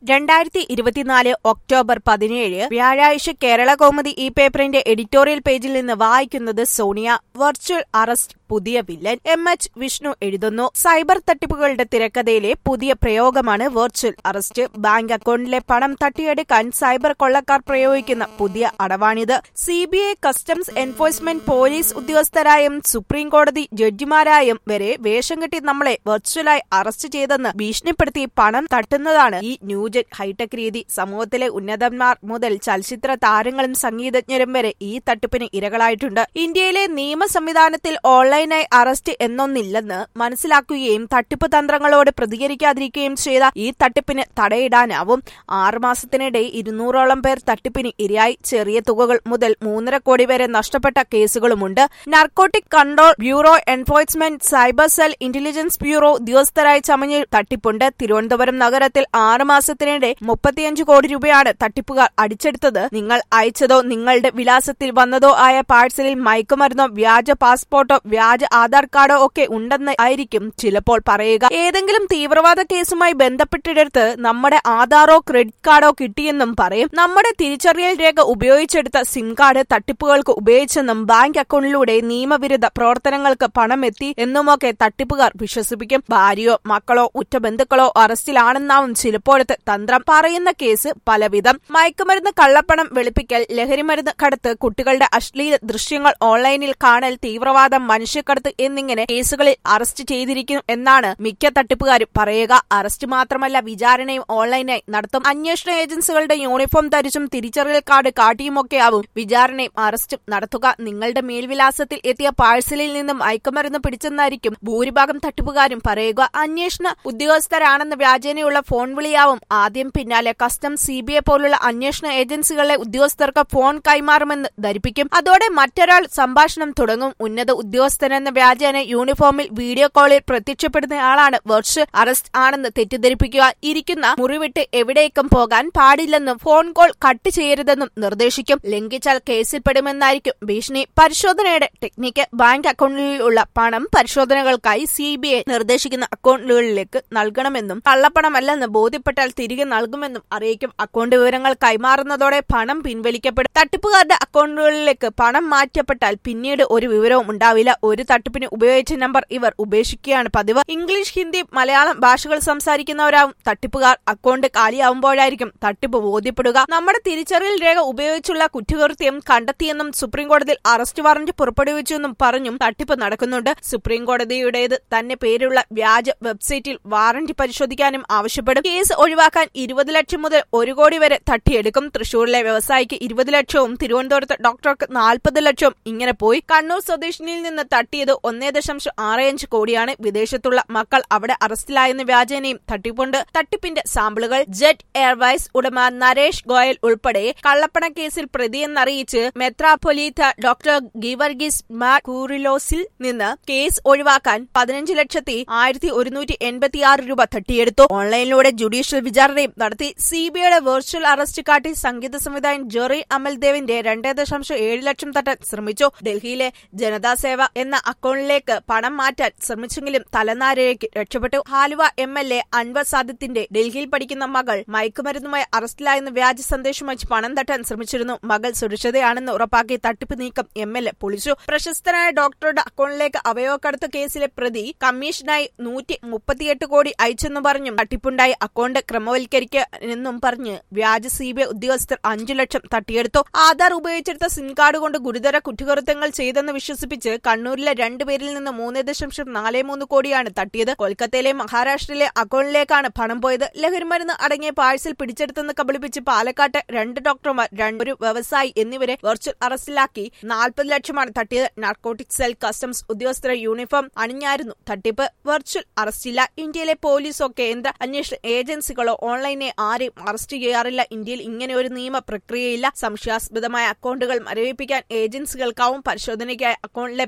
രണ്ടായിരത്തി ഇരുപത്തിനാല് ഒക്ടോബർ പതിനേഴ് വ്യാഴാഴ്ച കേരള കൗമുദി ഈ പേപ്പറിന്റെ എഡിറ്റോറിയൽ പേജിൽ നിന്ന് വായിക്കുന്നത് സോണിയ വെർച്വൽ അറസ്റ്റ് പുതിയ വില്ലൻ എം എച്ച് വിഷ്ണു എഴുതുന്നു സൈബർ തട്ടിപ്പുകളുടെ തിരക്കഥയിലെ പുതിയ പ്രയോഗമാണ് വെർച്വൽ അറസ്റ്റ് ബാങ്ക് അക്കൗണ്ടിലെ പണം തട്ടിയെടുക്കാൻ സൈബർ കൊള്ളക്കാർ പ്രയോഗിക്കുന്ന പുതിയ അടവാണിത് C B I customs enforcement police ഉദ്യോഗസ്ഥരായും സുപ്രീം കോടതി ജഡ്ജിമാരായും വരെ വേഷം കെട്ടി നമ്മളെ വെർച്വലായി അറസ്റ്റ് ചെയ്തെന്ന് ഭീഷണിപ്പെടുത്തി പണം തട്ടുന്നതാണ് ഈ ന്യൂജൻ ഹൈടെക് രീതി സമൂഹത്തിലെ ഉന്നതന്മാർ മുതൽ ചലച്ചിത്ര താരങ്ങളും സംഗീതജ്ഞരും വരെ ഈ തട്ടിപ്പിന് ഇരകളായിട്ടുണ്ട് ഇന്ത്യയിലെ നിയമ സംവിധാനത്തിൽ ഓൺലൈനായി അറസ്റ്റ് എന്നൊന്നില്ലെന്ന് മനസ്സിലാക്കുകയും തട്ടിപ്പ് തന്ത്രങ്ങളോട് പ്രതികരിക്കാതിരിക്കുകയും ചെയ്ത ഈ തട്ടിപ്പിന് തടയിടാനാവും ആറുമാസത്തിനിടെ ഇരുന്നൂറോളം പേർ തട്ടിപ്പിന് ഇരയായി ചെറിയ തുകകൾ മുതൽ മൂന്നര കോടി വരെ നഷ്ടപ്പെട്ട കേസുകളുമുണ്ട് narcotic control bureau enforcement cyber cell intelligence bureau ഉദ്യോഗസ്ഥരായി ചമഞ്ഞ് തട്ടിപ്പുണ്ട് തിരുവനന്തപുരം നഗരത്തിൽ ആറ് മാസത്തിനിടെ മുപ്പത്തിയഞ്ച് കോടി രൂപയാണ് തട്ടിപ്പുകാർ അടിച്ചെടുത്തത് നിങ്ങൾ അയച്ചതോ നിങ്ങളുടെ വിലാസത്തിൽ വന്നതോ ആയ പാഴ്സലിൽ മയക്കുമരുന്നോ വ്യാജ പാസ്പോർട്ടോ വ്യാജ ആധാർ കാർഡോ ഒക്കെ ഉണ്ടെന്ന് ആയിരിക്കും ചിലപ്പോൾ പറയുക ഏതെങ്കിലും തീവ്രവാദ കേസുമായി ബന്ധപ്പെട്ടിടത്ത് നമ്മുടെ ആധാറോ ക്രെഡിറ്റ് കാർഡോ കിട്ടിയെന്നും പറയും നമ്മുടെ തിരിച്ചറിയൽ രേഖ ഉപയോഗിച്ചെടുത്ത സിം കാർഡ് തട്ടിപ്പുകൾക്ക് ഉപയോഗിച്ചെന്നും ബാങ്ക് അക്കൗണ്ടിലൂടെ നിയമവിരുദ്ധ പ്രവർത്തനങ്ങൾക്ക് പണം എത്തി എന്നുമൊക്കെ തട്ടിപ്പുകാർ വിശ്വസിപ്പിക്കും ഭാര്യയോ മക്കളോ ഉറ്റ ബന്ധുക്കളോ അറസ്റ്റിലാണെന്നാവും ചിലപ്പോഴത്തെ തന്ത്രം പറയുന്ന കേസ് പലവിധം മയക്കുമരുന്ന് കള്ളപ്പണം വെളുപ്പിക്കൽ ലഹരിമരുന്ന് കടത്ത് കുട്ടികളുടെ അശ്ലീല ദൃശ്യങ്ങൾ ഓൺലൈനിൽ കാണൽ തീവ്രവാദം മനുഷ്യക്കടത്ത് എന്നിങ്ങനെ കേസുകളിൽ അറസ്റ്റ് ചെയ്തിരിക്കുന്നു എന്നാണ് മിക്ക തട്ടിപ്പുകാരും പറയുക അറസ്റ്റ് മാത്രമല്ല വിചാരണയും ഓൺലൈനായി നടത്തും അന്വേഷണ ഏജൻസികളുടെ യൂണിഫോം ധരിച്ചും തിരിച്ചറിയൽ കാർഡ് കാട്ടിയുമൊക്കെയാവും വിചാരണയും അറസ്റ്റും നടത്തുക നിങ്ങളുടെ മേൽവിലാസത്തിൽ എത്തിയ പാഴ്സലിൽ നിന്നും മയക്കുമരുന്ന് പിടിച്ചെന്നായിരിക്കും ഭൂരിഭാഗം തട്ടിപ്പുകാരും പറയുക അന്വേഷണ ഉദ്യോഗസ്ഥരാണെന്ന വ്യാജേനയുള്ള ഫോൺ വിളിയാവും ആദ്യം പിന്നാലെ കസ്റ്റം സി ബി ഐ പോലുള്ള അന്വേഷണ ഏജൻസികളിലെ ഉദ്യോഗസ്ഥർക്ക് ഫോൺ കൈമാറുമെന്ന് ധരിപ്പിക്കും അതോടെ മറ്റൊരാൾ സംഭാഷണം തുടങ്ങും ഉന്നത ഉദ്യോഗസ്ഥനെന്ന വ്യാജേന യൂണിഫോമിൽ വീഡിയോ കോളിൽ പ്രത്യക്ഷപ്പെടുന്നയാളാണ് വെർച്വൽ അറസ്റ്റ് ആണെന്ന് തെറ്റിദ്ധരിപ്പിക്കുക ഇരിക്കുന്ന മുറിവിട്ട് എവിടേക്കും പോകാൻ പാടില്ലെന്നും ഫോൺ കോൾ കട്ട് ചെയ്യരുതെന്നും നിർദ്ദേശിക്കും ലംഘിച്ചാൽ കേസിൽപ്പെടുമെന്നായിരിക്കും ഭീഷണി പരിശോധനയുടെ ടെക്നിക്ക് ബാങ്ക് അക്കൗണ്ടിലുള്ള പണം പരിശോധനകൾക്കായി സി ബി ഐ നിർദ്ദേശിക്കുന്ന അക്കൗണ്ടുകളിലേക്ക് നൽകണമെന്നും കള്ളപ്പണമല്ലെന്ന് ബോധ്യപ്പെട്ടാൽ തിരികെ നൽകുമെന്നും അറിയിക്കും അക്കൗണ്ട് വിവരങ്ങൾ കൈമാറുന്നതോടെ പണം പിൻവലിക്കപ്പെടും തട്ടിപ്പുകാരുടെ അക്കൗണ്ടുകളിലേക്ക് പണം മാറ്റപ്പെട്ടാൽ പിന്നീട് ഒരു വിവരവും ഉണ്ടാവില്ല ഒരു തട്ടിപ്പിന് ഉപയോഗിച്ച നമ്പർ ഇവർ ഉപേക്ഷിക്കുകയാണ് പതിവ് ഇംഗ്ലീഷ് ഹിന്ദി മലയാളം ഭാഷകൾ സംസാരിക്കുന്നവരാവും തട്ടിപ്പുകാർ അക്കൗണ്ട് കാലിയാവുമ്പോഴായിരിക്കും തട്ടിപ്പ് ബോധ്യപ്പെടുക നമ്മുടെ തിരിച്ചറിയൽ രേഖ ഉപയോഗിച്ചുള്ള കുറ്റകൃത്യം കണ്ടെത്തിയെന്നും സുപ്രീം കോടതിയിൽ അറസ്റ്റ് വാറന്റ് പുറപ്പെടുവിച്ചെന്നും പറഞ്ഞും തട്ടിപ്പ് നടക്കുന്നുണ്ട് സുപ്രീം കോടതിയുടേത് തന്നെ പേരുള്ള വ്യാജ വെബ്സൈറ്റിൽ വാറന്റ് പരിശോധിക്കാനും ആവശ്യപ്പെടും കേസ് ഒഴിവാക്കാൻ ഇരുപത് ലക്ഷം മുതൽ ഒരു കോടി വരെ തട്ടിയെടുക്കും തൃശൂരിലെ വ്യവസായിക്ക് ഇരുപത് ലക്ഷവും തിരുവനന്തപുരത്ത് ഡോക്ടർക്ക് നാൽപ്പത് ലക്ഷവും ഇങ്ങനെ പോയി കണ്ണൂർ സ്വദേശിനിയിൽ നിന്ന് തട്ടിയത് ഒന്നേ ദശാംശം ആറ് അഞ്ച് കോടിയാണ് വിദേശത്തുള്ള മക്കൾ അവിടെ അറസ്റ്റിലായെന്ന വ്യാജേനയും തട്ടിപ്പുണ്ട് തട്ടിപ്പിന്റെ സാമ്പിളുകൾ ജെറ്റ് എയർവൈസ് ഉടമ നരേഷ് ഗോയൽ ഉൾപ്പെടെ കള്ളപ്പണ കേസിൽ പ്രതിയെന്നറിയിച്ച് മെത്രാപൊലീത്ത ഡോക്ടർ ഗിവർഗിസ് മാക്കൂറിലോസിൽ നിന്ന് കേസ് ഒഴിവാക്കാൻ പതിനഞ്ച് ലക്ഷത്തി ആയിരത്തി ഒരുന്നൂറ്റി എൺപത്തിയാറ് രൂപ തട്ടിയെടുത്തു ഓൺലൈനിലൂടെ ജുഡീഷ്യൽ വിചാരണയും നടത്തി സിബിഐയുടെ വെർച്വൽ അറസ്റ്റ് കാട്ടി സംഗീത സംവിധായകൻ ജെറി അമൽദേവിന്റെ രണ്ടേ ദശാംശം ഏഴ് ലക്ഷം തട്ടാൻ ശ്രമിച്ചു ഡൽഹിയിലെ ജനതാ സേവ എന്ന അക്കൗണ്ടിലേക്ക് പണം മാറ്റാൻ ശ്രമിച്ചെങ്കിലും തലനാരിഴയ്ക്ക് രക്ഷപ്പെട്ടു ഹാലുവ എം എൽ എ അൻവർ സാദിത്തിന്റെ ഡൽഹിയിൽ പഠിക്കുന്ന മകൾ മയക്കുമരുന്നുമായി അറസ്റ്റിലായെന്ന് വ്യാജ സന്ദേശം വെച്ച് പണം തട്ടാൻ ശ്രമിച്ചിരുന്നു മകൾ സുരക്ഷിതയാണെന്ന് ഉറപ്പാക്കി തട്ടിപ്പ് നീക്കം എം എൽ എ പൊളിച്ചു പ്രശസ്തനായ ഡോക്ടറുടെ അക്കൗണ്ടിലേക്ക് അവയവക്കടത്ത് കേസിലെ പ്രതി കമ്മീഷനായി നൂറ്റി മുപ്പത്തിയെട്ട് കോടി അയച്ചെന്ന് പറഞ്ഞും തട്ടിപ്പുണ്ടായി അക്കൗണ്ട് ക്രമവൽക്കരിക്കാനെന്നും പറഞ്ഞ് വ്യാജ സി ബി ഐ ഉദ്യോഗസ്ഥർ അഞ്ചു ലക്ഷം തട്ടിയെടുത്തു ആധാർ ഉപയോഗിച്ചെടുത്ത സിം കാർഡ് കൊണ്ട് ഗുരുതര കുറ്റകൃത്യങ്ങൾ ചെയ്തെന്ന് വിശ്വസിപ്പിച്ച് കണ്ണൂരിലെ രണ്ടുപേരിൽ നിന്ന് മൂന്ന് ദശാംശം നാല് മൂന്ന് കോടിയാണ് തട്ടിയത് കൊൽക്കത്തയിലെ മഹാരാഷ്ട്രയിലെ അക്കൗണ്ടിലേക്കാണ് പണം പോയത് ലഹരിമരുന്ന് അടങ്ങിയ പാഴ്സൽ പിടിച്ചെടുത്തെന്ന് കബളിപ്പിച്ച് പാലക്കാട്ട് രണ്ട് ഡോക്ടർമാർ ഒരു വ്യവസായി എന്നിവരെ വെർച്വൽ അറസ്റ്റിലാക്കി നാൽപ്പത് ലക്ഷമാണ് തട്ടിയത് നാർക്കോട്ടിക് സെൽ കസ്റ്റംസ് ഉദ്യോഗസ്ഥരെ യൂണിഫോം അണിഞ്ഞായിരുന്നു തട്ടിപ്പ് വെർച്വൽ അറസ്റ്റില്ല ഇന്ത്യയിലെ പോലീസോ കേന്ദ്ര അന്വേഷണ ഏജൻസികളോ ഓൺലൈനെ ആരെയും അറസ്റ്റ് ചെയ്യാറില്ല ഇന്ത്യയിൽ ഇങ്ങനെ ഒരു നിയമ പ്രക്രിയയില്ല സംശയാസ്പദമായ അക്കൗണ്ടുകൾ മരവിപ്പിക്കാൻ ഏജൻസികൾക്കാവും പരിശോധനയ്ക്കായി അക്കൗണ്ടിലെ പണം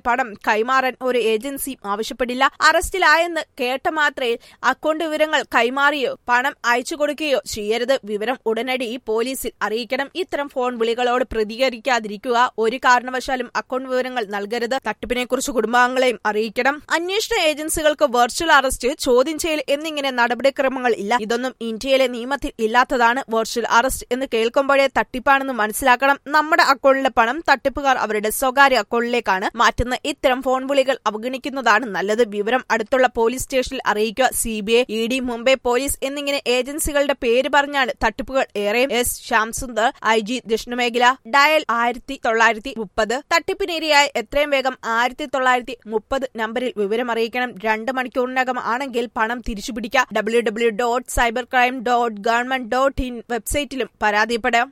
കൈമാറാൻ ഒരു ഏജൻസിയും ആവശ്യപ്പെടില്ല അറസ്റ്റിലായെന്ന് കേട്ട മാത്രയിൽ അക്കൗണ്ട് വിവരങ്ങൾ കൈമാറിയോ പണം അയച്ചു കൊടുക്കുകയോ ചെയ്യരുത് വിവരം ഉടനടി പോലീസിൽ അറിയിക്കണം ഇത്തരം ഫോൺ വിളികളോട് പ്രതികരിക്കാതിരിക്കുക ഒരു കാരണവശാലും അക്കൗണ്ട് വിവരങ്ങൾ നൽകരുത് തട്ടിപ്പിനെക്കുറിച്ച് കുടുംബാംഗങ്ങളെയും അറിയിക്കണം അന്വേഷണ ഏജൻസികൾക്ക് വെർച്വൽ അറസ്റ്റ് ചോദ്യം ചെയ്യൽ എന്നിങ്ങനെ നടപടിക്രമങ്ങൾ ഇല്ല ഇതൊന്നും ഇന്ത്യയിലെ നിയമത്തിൽ ഇല്ലാത്തതാണ് വെർച്വൽ അറസ്റ്റ് എന്ന് കേൾക്കുമ്പോഴേ തട്ടിപ്പാണെന്ന് മനസ്സിലാക്കണം നമ്മുടെ അക്കൗണ്ടിലെ പണം തട്ടിപ്പുകാർ അവരുടെ സ്വകാര്യ അക്കൗണ്ടിലേക്കാണ് മാറ്റുന്ന ഇത്തരം ഫോൺ വിളികൾ അവഗണിക്കുന്നതാണ് നല്ലത് വിവരം അടുത്തുള്ള പോലീസ് സ്റ്റേഷനിൽ അറിയിക്കുക C B I E D Mumbai police എന്നിങ്ങനെ ഏജൻസികളുടെ പേര് പറഞ്ഞാണ് തട്ടിപ്പുകൾ ഏറെ എസ് ശ്യാംസുന്ദർ ഐ ജി ദക്ഷിണമേഖല ഡയൽ ആയിരത്തി തൊള്ളായിരത്തി മുപ്പത് തട്ടിപ്പിനിരയായി എത്രയും വേഗം ആയിരത്തി തൊള്ളായിരത്തി മുപ്പത് നമ്പറിൽ വിവരം അറിയിക്കണം രണ്ട് മണിക്കൂറിനകം ആണെങ്കിൽ പണം തിരിച്ചുപിടിക്കാം W W dot cyber crime dot government dot in വെബ്സൈറ്റിലും പരാതിപ്പെടാം